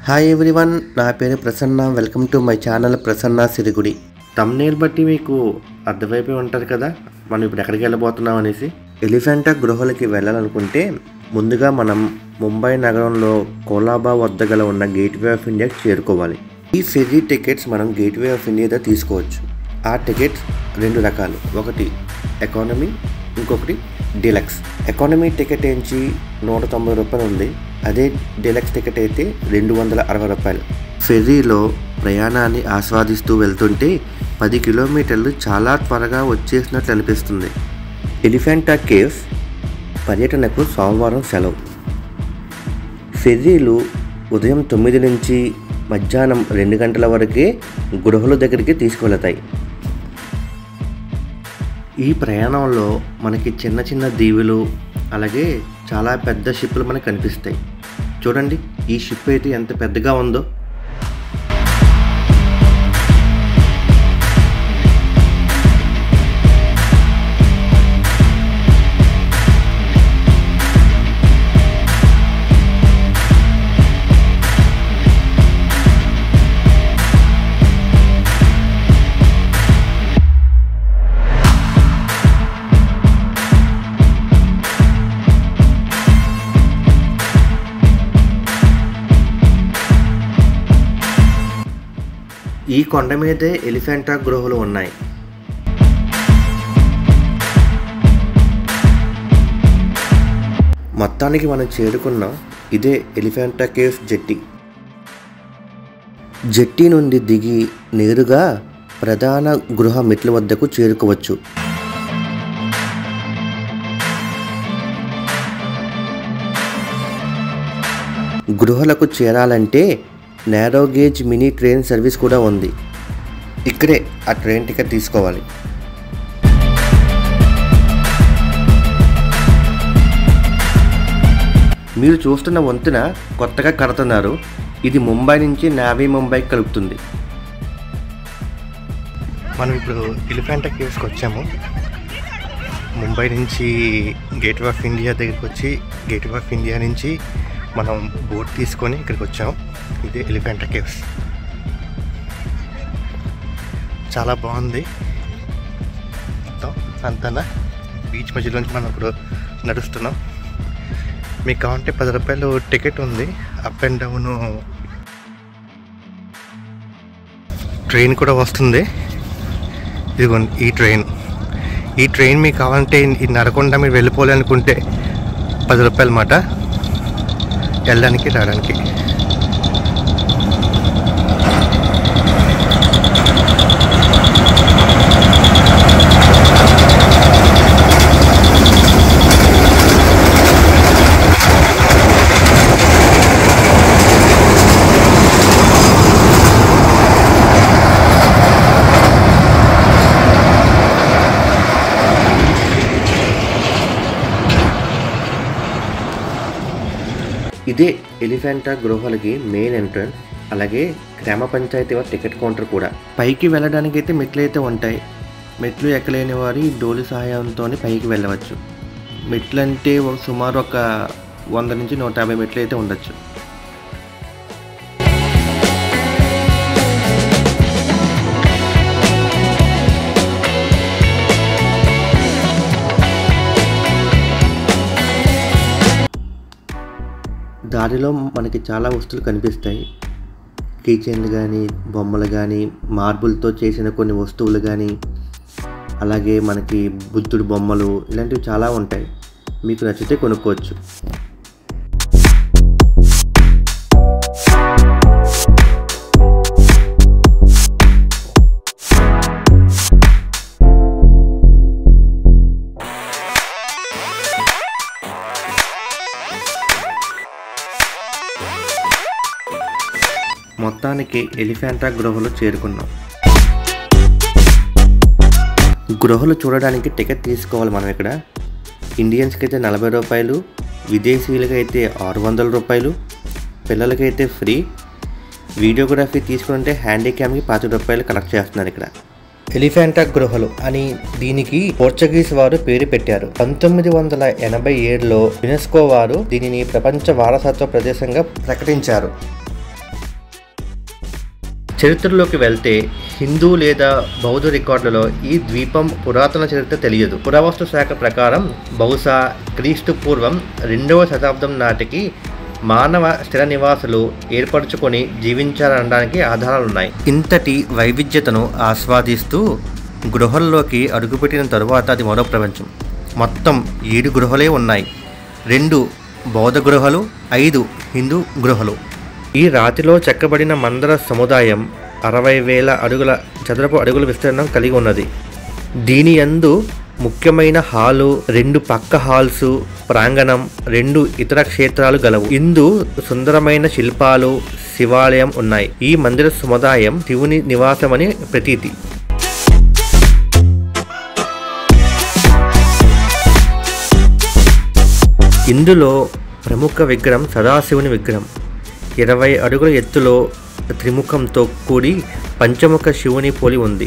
Hi everyone నా పేరు Prasanna welcome to my channel Prasanna Sirigudi thumbnail బట్టి మీకు అర్థమైపోయి ఉంటుంది కదా మనం ఇప్పుడు ఎక్కడికి వెళ్ళబోతున్నాం అనేసి ఎలిఫెంటా గృహలకి వెళ్ళాలనుకుంటే ముందుగా మనం ముంబై నగరంలో కోలాబా వద్ద గల ఉన్న గేట్వే ఆఫ్ ఇండియాకి చేరుకోవాలి ఈ ఫెర్రీ టికెట్స్ మనం గేట్వే ఆఫ్ ఇండియా తీసుకోవచ్చు ఆ టికెట్స్ రెండు రకాలు ఒకటి ఎకానమీ ఇంకొకటి డిలక్స్ ఎకానమీ టికెట్ ఏంచి నూట తొంభై రూపాయలు ఉంది అదే డిలక్స్ టికెట్ అయితే రెండు వందల అరవై రూపాయలు ఫెర్రీలో ప్రయాణాన్ని ఆస్వాదిస్తూ వెళ్తుంటే పది కిలోమీటర్లు చాలా త్వరగా వచ్చేసినట్లు అనిపిస్తుంది ఎలిఫెంటా కేవ్స్ పర్యటనకు సోమవారం సెలవు ఫెర్రీలు ఉదయం తొమ్మిది నుంచి మధ్యాహ్నం రెండు గంటల వరకే గృహల దగ్గరికి తీసుకువెళతాయి ఈ ప్రయాణంలో మనకి చిన్న చిన్న దీవులు అలాగే చాలా పెద్ద షిప్లు మనకు కనిపిస్తాయి చూడండి ఈ షిప్ అయితే ఎంత పెద్దగా ఉందో ఈ కొండ మీదే ఎలిఫెంటా గృహలు ఉన్నాయి మొత్తానికి మనం చేరుకున్నాం ఇదే ఎలిఫెంటా కేవ్స్ జెట్టి జెట్టి నుండి దిగి నేరుగా ప్రధాన గృహ మెట్ల వద్దకు చేరుకోవచ్చు గృహలకు చేరాలంటే narrow gauge mini train service కూడా ఉంది ఇక్కడే ఆ ట్రైన్ టికెట్ తీసుకోవాలి మీరు చూస్తున్న వంతున కొత్తగా కడుతున్నారు ఇది ముంబై నుంచి నావీ ముంబైకి కలుపుతుంది మనం ఇప్పుడు ఎలిఫెంటా కేవ్స్కి వచ్చాము ముంబై నుంచి గేట్వే ఆఫ్ ఇండియా దగ్గరికి వచ్చి గేట్వే ఆఫ్ ఇండియా నుంచి మనం బోట్ తీసుకొని ఇక్కడికి వచ్చాం ఇది ఎలిఫెంటా కేవ్స్ చాలా బాగుంది మొత్తం అంతనా బీచ్ మధ్యలోంచి మనం ఇప్పుడు నడుస్తున్నాం మీకు కావాలంటే పది రూపాయలు టికెట్ ఉంది అప్ అండ్ డౌన్ ట్రైన్ కూడా వస్తుంది ఇదిగోండి ఈ ట్రైన్ ఈ ట్రైన్ మీకు కావాలంటే ఇది నడకుండా మీరు వెళ్ళిపోవాలనుకుంటే పది రూపాయల మాట వెళ్ళడానికి రావడానికి ఇదే ఎలిఫెంటా గృహాలకి మెయిన్ ఎంట్రన్స్ అలాగే గ్రామ పంచాయతీ వారి టికెట్ కౌంటర్ కూడా పైకి వెళ్ళడానికి అయితే మెట్లు అయితే ఉంటాయి మెట్లు ఎక్కలేని వారి డోలి సహాయంతో పైకి వెళ్ళవచ్చు మెట్లు అంటే ఒక- సుమారు ఒక వంద నుంచి నూట యాభై మెట్లు అయితే ఉండొచ్చు దారిలో మనకి చాలా వస్తువులు కనిపిస్తాయి కిచెన్లు కానీ బొమ్మలు కానీ మార్బుల్తో చేసిన కొన్ని వస్తువులు కానీ అలాగే మనకి బుద్ధుడు బొమ్మలు ఇలాంటివి చాలా ఉంటాయి మీకు నచ్చితే కొనుక్కోవచ్చు మొత్తానికి ఎలిఫెంటా గృహలు చేరుకున్నాం గృహలు చూడడానికి టికెట్ తీసుకోవాలి మనం ఇక్కడ ఇండియన్స్కి అయితే నలభై రూపాయలు విదేశీయులకైతే ఆరు వందల రూపాయలు పిల్లలకైతే ఫ్రీ వీడియోగ్రఫీ తీసుకుంటే హ్యాండీక్యామ్కి పాతి రూపాయలు కలెక్ట్ చేస్తున్నారు ఇక్కడ ఎలిఫెంటా గృహలు అని దీనికి పోర్చుగీస్ వారు పేరు పెట్టారు పంతొమ్మిది వందల ఎనభై ఏడులో యునెస్కో వారు దీనిని ప్రపంచ వారసత్వ ప్రదేశంగా ప్రకటించారు చరిత్రలోకి వెళ్తే హిందూ లేదా బౌద్ధ రికార్డులలో ఈ ద్వీపం పురాతన చరిత్ర తెలియదు పురావస్తు శాఖ ప్రకారం బహుశా క్రీస్తు పూర్వం రెండవ శతాబ్దం నాటికి మానవ స్థిర నివాసులు ఏర్పరచుకొని జీవించారనడానికి ఆధారాలున్నాయి ఇంతటి వైవిధ్యతను ఆస్వాదిస్తూ గృహల్లోకి అడుగుపెట్టిన తరువాత అది మరో ప్రపంచం మొత్తం ఏడు గృహలే ఉన్నాయి రెండు బౌద్ధ గృహలు ఐదు హిందూ గృహలు ఈ రాతిలో చెక్కబడిన మందర సముదాయం అరవై వేల అడుగుల చదరపు అడుగుల విస్తీర్ణం కలిగి ఉన్నది దీని యందు ముఖ్యమైన హాలు రెండు పక్క హాల్స్ ప్రాంగణం రెండు ఇతర క్షేత్రాలు గలవు ఇందు సుందరమైన శిల్పాలు శివాలయం ఉన్నాయి ఈ మందిర సముదాయం శివుని నివాసమని ప్రతీతి ఇందులో ప్రముఖ విగ్రహం సదాశివుని విగ్రహం ఇరవై అడుగుల ఎత్తులో త్రిముఖంతో కూడి పంచముఖ శివుని పోలి ఉంది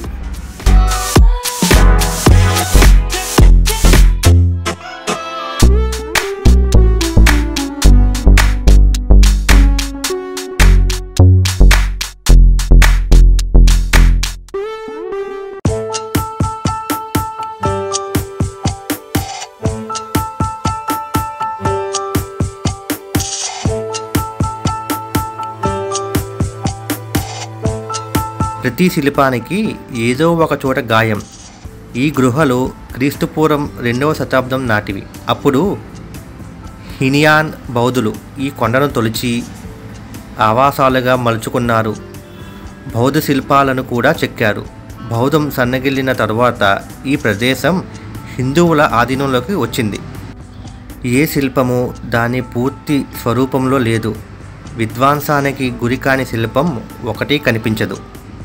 ప్రతి శిల్పానికి ఏదో ఒక చోట గాయం ఈ గృహలు క్రీస్తుపూర్వం రెండవ శతాబ్దం నాటివి అప్పుడు హినియాన్ బౌద్ధులు ఈ కొండను తొలిచి ఆవాసాలుగా మలుచుకున్నారు బౌద్ధ శిల్పాలను కూడా చెక్కారు బౌద్ధం సన్నగిల్లిన తరువాత ఈ ప్రదేశం హిందువుల ఆధీనంలోకి వచ్చింది ఏ శిల్పము దాని పూర్తి స్వరూపంలో లేదు విద్వాంసానికి గురికాని శిల్పం ఒకటి కనిపించదు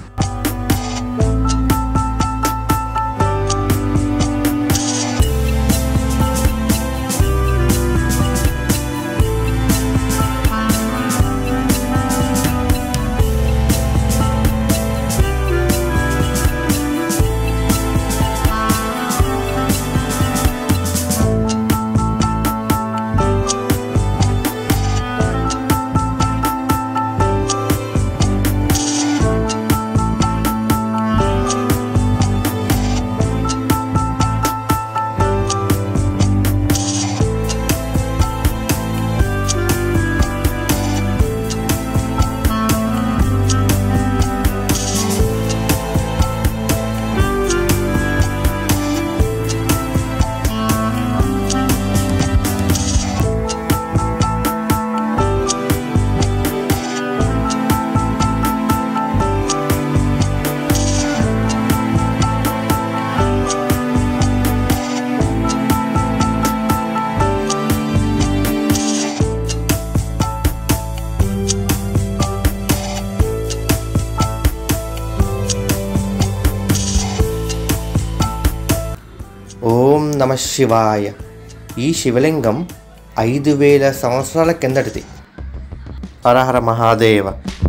ఓం నమ శివాయ ఈ శివలింగం ఐదు వేల సంవత్సరాల కిందటిది హరహర మహాదేవ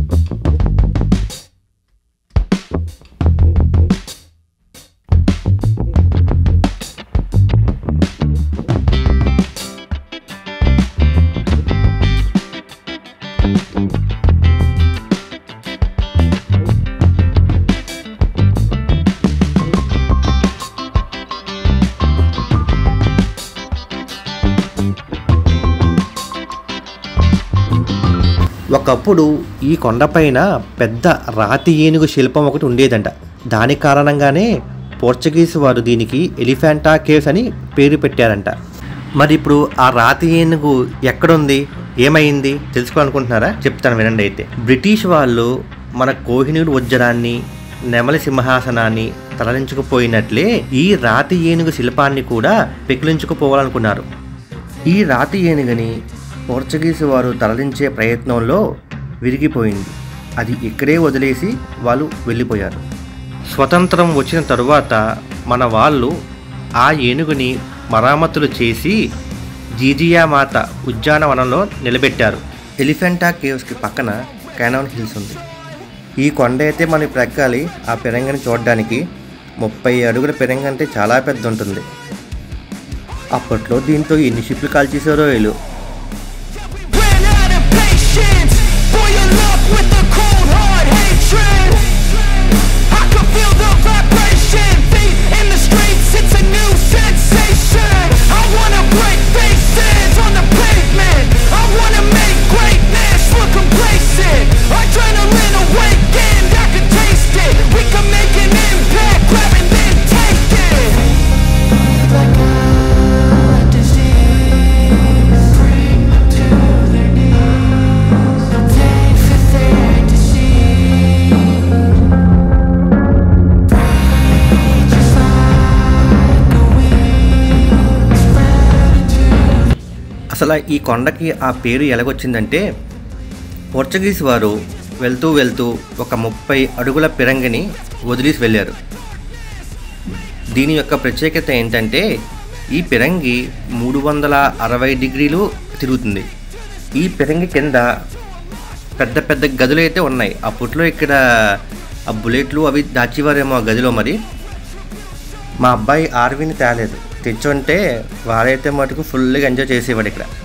ఒకప్పుడు ఈ కొండపైన పెద్ద రాతి ఏనుగు శిల్పం ఒకటి ఉండేదంట దాని కారణంగానే పోర్చుగీస్ వారు దీనికి ఎలిఫెంటా కేవ్స్ అని పేరు పెట్టారంట మరి ఇప్పుడు ఆ రాతి ఏనుగు ఎక్కడుంది ఏమైంది తెలుసుకోవాలనుకుంటున్నారా చెప్తాను వినండి అయితే బ్రిటిష్ వాళ్ళు మన కోహినూరు వజ్రాన్ని నెమలి సింహాసనాన్ని తరలించుకుపోయినట్లే ఈ రాతి ఏనుగు శిల్పాన్ని కూడా పెకిలించుకుపోవాలనుకున్నారు ఈ రాతి ఏనుగని పోర్చుగీసు వారు తరలించే ప్రయత్నంలో విరిగిపోయింది అది ఇక్కడే వదిలేసి వాళ్ళు వెళ్ళిపోయారు స్వతంత్రం వచ్చిన తరువాత మన వాళ్ళు ఆ ఏనుగుని మరామతులు చేసి జీజియా మాత ఉద్యానవనంలో నిలబెట్టారు ఎలిఫెంటా కేవ్స్కి పక్కన కెనాన్ హిల్స్ ఉంది ఈ కొండ అయితే మనం ఇప్పుడు ఎక్కాలి ఆ పెరంగని చూడడానికి ముప్పై అడుగుల పెరంగ అంటే చాలా పెద్ద ఉంటుంది అప్పట్లో దీంతో ఎన్ని షిప్లు కాల్చేసారో వీళ్ళు Ran out of patience. Boil up with the cold hard hatred. అసలు ఈ కొండకి ఆ పేరు ఎలాగొచ్చిందంటే పోర్చుగీస్ వారు వెళ్తూ వెళ్తూ ఒక ముప్పై అడుగుల పిరంగిని వదిలేసి వెళ్ళారు దీని యొక్క ప్రత్యేకత ఏంటంటే ఈ పిరంగి మూడు వందల అరవై డిగ్రీలు తిరుగుతుంది ఈ పిరంగి కింద పెద్ద పెద్ద గదులు అయితే ఉన్నాయి అప్పట్లో ఇక్కడ ఆ బుల్లెట్లు అవి దాచేవారేమో ఆ గదిలో మరి మా అబ్బాయి ఆర్వీని తేలేదు తెచ్చుంటే వాడైతే మటుకు ఫుల్గా ఎంజాయ్ చేసేవాడు ఇక్కడ